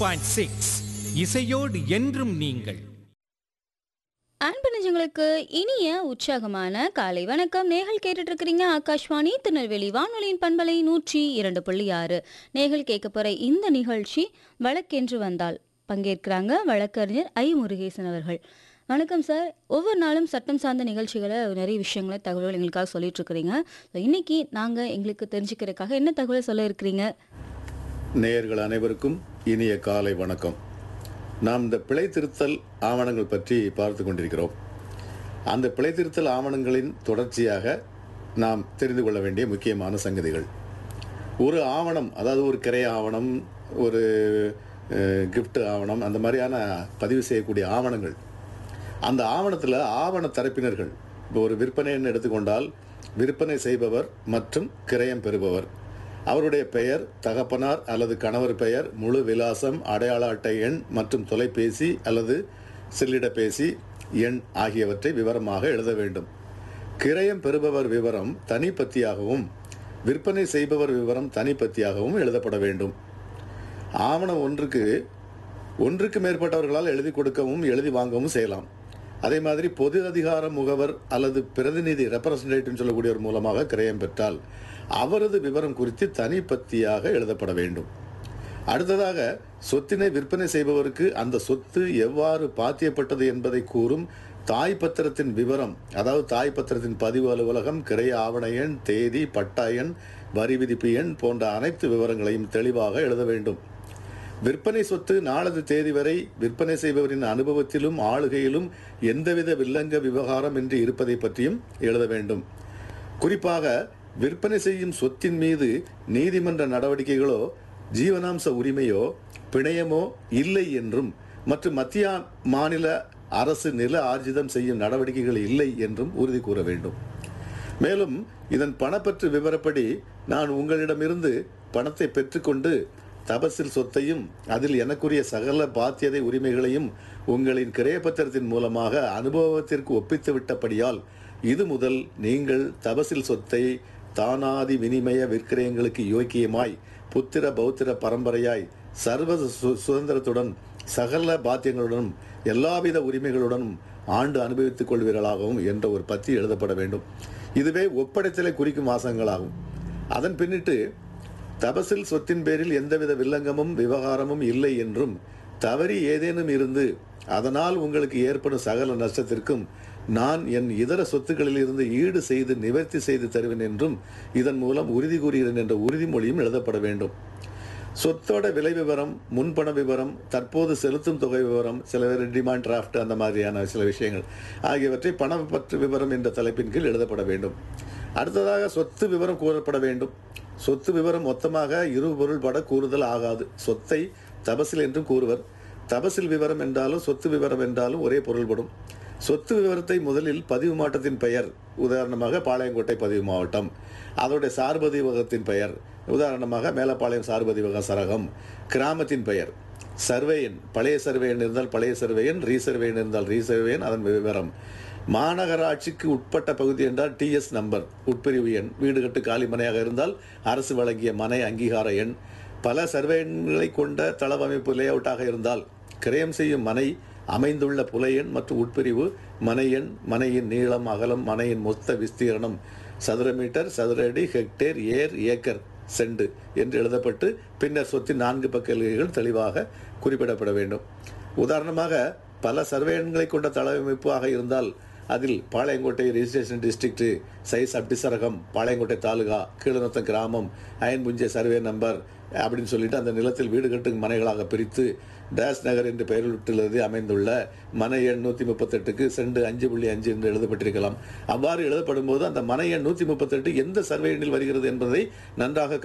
point six இசையோடு என்றும் நீங்கள் அன்பு நெஞ்சங்களுக்கு இனிய உற்சாகமான காலை வணக்கம் நேர்கள் கேட்டுட்டு இருக்கிறீங்க ஆகாஷ்வாணி திருநெல்வேலி வானொலியின் பண்பலை நூற்றி இரண்டு புள்ளி ஆறு நேர்கள் கேட்க போற இந்த நிகழ்ச்சி வழக்கென்று வந்தால் பங்கேற்கிறாங்க வழக்கறிஞர் ஐ முருகேசன் அவர்கள் வணக்கம் சார் ஒவ்வொரு நாளும் சட்டம் சார்ந்த நிகழ்ச்சிகளை நிறைய விஷயங்களை தகவல் எங்களுக்காக சொல்லிட்டு இருக்கிறீங்க So, இன்னைக்கு நாங்க எங்களுக்கு தெரிஞ்சுக்கிறதுக்காக என்ன தகவல் சொல்ல இருக்கிறீங்க நேயர்கள் அனைவருக்கும் இனிய காலை வணக்கம் நாம் இந்த பிழை திருத்தல் ஆவணங்கள் பற்றி பார்த்து கொண்டிருக்கிறோம் அந்த பிழை திருத்தல் ஆவணங்களின் தொடர்ச்சியாக நாம் தெரிந்து கொள்ள வேண்டிய முக்கியமான சங்கதிகள் ஒரு ஆவணம் அதாவது ஒரு கிரைய ஆவணம் ஒரு gift ஆவணம் அந்த மாதிரியான பதிவு செய்யக்கூடிய ஆவணங்கள் அந்த ஆவணத்தில் ஆவண தரப்பினர்கள் இப்போ ஒரு விற்பனைன்னு எடுத்துக்கொண்டால் விற்பனை செய்பவர் மற்றும் கிரயம் பெறுபவர் அவருடைய பெயர் தகப்பனார் அல்லது கணவர் பெயர் முழு விலாசம் அடையாள அட்டை எண் மற்றும் தொலைபேசி அல்லது செல்லிடப்பேசி எண் ஆகியவற்றை விவரமாக எழுத வேண்டும் கிரயம் பெறுபவர் விவரம் தனிப்பத்தியாகவும் விற்பனை செய்பவர் விவரம் தனிப்பத்தியாகவும் எழுதப்பட வேண்டும் ஆவணம் ஒன்றுக்கு ஒன்றுக்கு மேற்பட்டவர்களால் எழுதி கொடுக்கவும் எழுதி வாங்கவும் செய்யலாம் அதே மாதிரி பொது அதிகார முகவர் அல்லது பிரதிநிதி ரெப்ரசன்டேட்டிவ் சொல்லக்கூடியவர் மூலமாக கிரயம் பெற்றால் அவரது விவரம் குறித்து தனிப்பத்தியாக எழுதப்பட வேண்டும் அடுத்ததாக சொத்தினை விற்பனை செய்பவருக்கு அந்த சொத்து எவ்வாறு பாத்தியப்பட்டது என்பதை கூறும் தாய் பத்திரத்தின் விவரம் அதாவது தாய் பத்திரத்தின் பதிவு அலுவலகம் கிரை ஆவண எண் தேதி பட்டா எண் வரி விதிப்பு எண் போன்ற அனைத்து விவரங்களையும் தெளிவாக எழுத வேண்டும் விற்பனை சொத்து நாளது தேதி வரை விற்பனை செய்பவரின் அனுபவத்திலும் ஆளுகையிலும் எந்தவித வில்லங்க விவகாரம் இன்றி இருப்பதை பற்றியும் எழுத வேண்டும் குறிப்பாக விற்பனை செய்யும் சொத்தின் மீது நீதிமன்ற நடவடிக்கைகளோ ஜீவனாம்ச உரிமையோ பிணையமோ இல்லை என்றும் மற்றும் மத்திய மாநில அரசு நில ஆர்ஜிதம் செய்யும் நடவடிக்கைகள் இல்லை என்றும் உறுதி கூற வேண்டும் மேலும் இதன் பணப்பற்று விவரப்படி நான் உங்களிடமிருந்து பணத்தை பெற்றுக்கொண்டு தபசில் சொத்தையும் அதில் எனக்குரிய சகல பாத்தியதை உரிமைகளையும் உங்களின் கிரயப்பத்திரத்தின் மூலமாக அனுபவத்திற்கு ஒப்பித்து விட்டபடியால் இது முதல் நீங்கள் தபசில் சொத்தை தானாதி வினிமய விற்கிரயங்களுக்கு யோக்கியமாய் புத்திர பௌத்திர பரம்பரையாய் சர்வ சு- சுதந்திரத்துடன் சகல பாத்தியங்களுடனும் எல்லாவித உரிமைகளுடனும் ஆண்டு அனுபவித்துக் கொள்வீர்களாகவும் என்ற ஒரு பத்தி எழுதப்பட வேண்டும் இதுவே ஒப்படைத்தலை குறிக்கும் வாசகங்களாகும் அதன் பின்னிட்டு தபசில் சொத்தின் பேரில் எந்தவித வில்லங்கமும் விவகாரமும் இல்லை என்றும் தவறி ஏதேனும் இருந்து அதனால் உங்களுக்கு ஏற்படும் சகல நஷ்டத்திற்கும் நான் என் இதர சொத்துக்களில் இருந்து ஈடு செய்து நிவர்த்தி செய்து தருவேன் என்றும் இதன் மூலம் உறுதி கூறுகிறேன் என்ற உறுதிமொழியும் எழுதப்பட வேண்டும் சொத்தோட விலை விவரம் முன்பண விவரம் தற்போது செலுத்தும் தொகை விவரம் சில பேர் டிமாண்ட் டிராஃப்ட் அந்த மாதிரியான சில விஷயங்கள் ஆகியவற்றை பணப்பற்று விவரம் என்ற தலைப்பின் கீழ் எழுதப்பட வேண்டும் அடுத்ததாக சொத்து விவரம் கூறப்பட வேண்டும் சொத்து விவரம் மொத்தமாக இரு பொருள்பட கூறுதல் ஆகாது சொத்தை தபசில் என்றும் கூறுவர் தபசில் விவரம் என்றாலும் சொத்து விவரம் என்றாலும் ஒரே பொருள்படும் சொத்து விவரத்தை முதலில் பதிவு மாவட்டத்தின் பெயர் உதாரணமாக பாளையங்கோட்டை பதிவு மாவட்டம் அதோடைய சார்பதிவகத்தின் பெயர் உதாரணமாக மேலப்பாளையம் சார்பதிவக சரகம் கிராமத்தின் பெயர் சர்வே எண் பழைய சர்வே எண் இருந்தால் பழைய சர்வே எண் ரீசர்வே எண் இருந்தால் ரீசர்வே எண் அதன் விவரம் மாநகராட்சிக்கு உட்பட்ட பகுதி என்றால் டிஎஸ் நம்பர் உட்பிரிவு எண் வீடு கட்டு காலி மனையாக இருந்தால் அரசு வழங்கிய மனை அங்கீகார எண் பல சர்வே எண்களை கொண்ட தளவமைப்பு லேஅவுட்டாக இருந்தால் கிரயம் செய்யும் மனை அமைந்துள்ள புலையெண் மற்றும் உட்பிரிவு மனை எண் மனையின் நீளம் அகலம் மனையின் மொத்த விஸ்தீரணம் சதுர மீட்டர் சதுர அடி ஹெக்டேர் ஏர் ஏக்கர் செண்டு என்று எழுதப்பட்டு பின்னர் சொத்தின் நான்கு பக்க எழுகைகள் தெளிவாக குறிப்பிடப்பட வேண்டும் உதாரணமாக பல சர்வே எண்களை கொண்ட தளவமைப்பாக இருந்தால் அதில் பாளையங்கோட்டை ரிஜிஸ்ட்ரேஷன் டிஸ்ட்ரிக்ட் சைஸ் அப்டிசரகம் பாளையங்கோட்டை தாலுகா கீழநத்தம் கிராமம் அயன்புஞ்சை சர்வே நம்பர் அப்படின்னு சொல்லிட்டு அந்த நிலத்தில் வீடு கட்டும் மனைகளாக பிரித்து டேஸ் நகர் என்று பெயரிட்டுள்ளது அமைந்துள்ள மனை எண் நூற்றி முப்பத்தெட்டுக்கு செண்டு அஞ்சு புள்ளி அஞ்சு என்று எழுதப்பட்டிருக்கலாம் அவ்வாறு எழுதப்படும் போது அந்த மனை எண் நூற்றி முப்பத்தெட்டு எந்த சர்வே எண்ணில் வருகிறது என்பதை நன்றாக